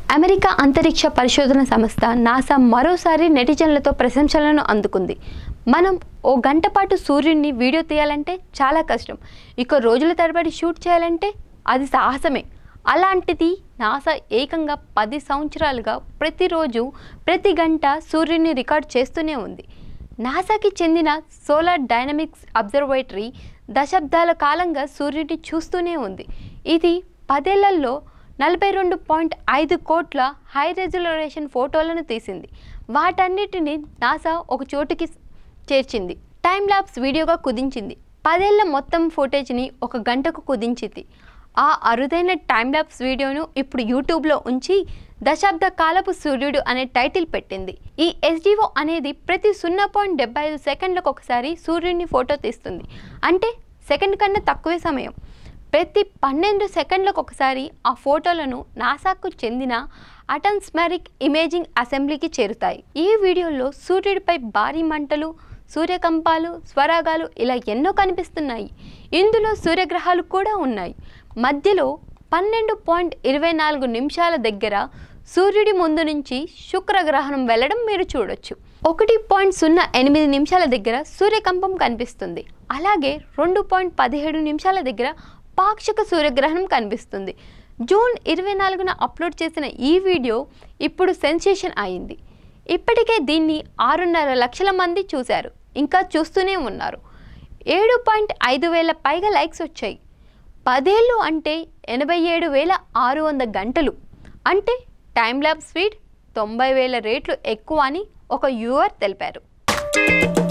America అంతరిక్ష పరిశోధన సంస్థ నాసా మరోసారి నెటిజన్లతో ప్రశంసలను అందుకుంది మనం ఓ గంట పాటు సూర్యుడిని వీడియో తీయాలంటే చాలా కష్టం ఇక రోజుల తరబడి షూట్ చేయాలంటే అది సాహసమే అలాంటిది నాసా ఏకంగా పది సంవత్సరాలుగా ప్రతిరోజు ప్రతి గంట సూర్యుడిని రికార్డ్ చేస్తూనే ఉంది నాసాకి చెందిన సోలార్ డైనమిక్స్ అబ్జర్వేటరీ దశాబ్దాల కాలంగా సూర్యుడిని చూస్తూనే ఉంది ఇది పదేళ్లలో నలభై రెండు పాయింట్ ఐదు కోట్ల హై రెజల్యూషన్ ఫోటోలను తీసింది వాటన్నిటిని నాసా ఒక చోటుకి చేర్చింది టైం ల్యాబ్స్ వీడియోగా కుదించింది పదేళ్ల మొత్తం ఫుటేజ్ని ఒక గంటకు కుదించింది ఆ అరుదైన టైం ల్యాబ్స్ వీడియోను ఇప్పుడు యూట్యూబ్లో ఉంచి దశాబ్ద కాలపు సూర్యుడు అనే టైటిల్ పెట్టింది ఈ ఎస్డిఓ అనేది ప్రతి సున్నా పాయింట్ డెబ్బై ఐదు సెకండ్లకు ఒకసారి సూర్యుడిని ఫోటో తీస్తుంది అంటే సెకండ్ కన్నా తక్కువే సమయం ప్రతి పన్నెండు సెకండ్లకు ఒకసారి ఆ ఫోటోలను నాసాకు చెందిన అటన్స్మెరిక్ ఇమేజింగ్ అసెంబ్లీకి చేరుతాయి ఈ వీడియోలో సూర్యుడిపై భారీ మంటలు సూర్యకంపాలు స్వరాగాలు ఇలా ఎన్నో కనిపిస్తున్నాయి ఇందులో సూర్యగ్రహాలు కూడా ఉన్నాయి మధ్యలో పన్నెండు పాయింట్ ఇరవై నాలుగు నిమిషాల దగ్గర సూర్యుడి ముందు నుంచి శుక్రగ్రహణం వెళ్ళడం మీరు చూడొచ్చు ఒకటి పాయింట్ సున్నా ఎనిమిది నిమిషాల దగ్గర సూర్యకంపం కనిపిస్తుంది అలాగే రెండు పాయింట్ పదిహేడు నిమిషాల దగ్గర పాక్షిక సూర్యగ్రహణం కనిపిస్తుంది జూన్ ఇరవై నాలుగున అప్లోడ్ చేసిన ఈ వీడియో ఇప్పుడు సెన్సేషన్ అయింది ఇప్పటికే దీన్ని ఆరున్నర లక్షల మంది చూశారు ఇంకా చూస్తూనే ఉన్నారు ఏడు పాయింట్ ఐదు వేల పైగా లైక్స్ వచ్చాయి పదేళ్ళు అంటే ఎనభై ఏడు వేల ఆరు వంద గంటలు అంటే టైం ల్యాబ్ స్పీడ్ తొంభై వేల రేట్లు ఎక్కువ అని ఒక యూఆర్ తెలిపారు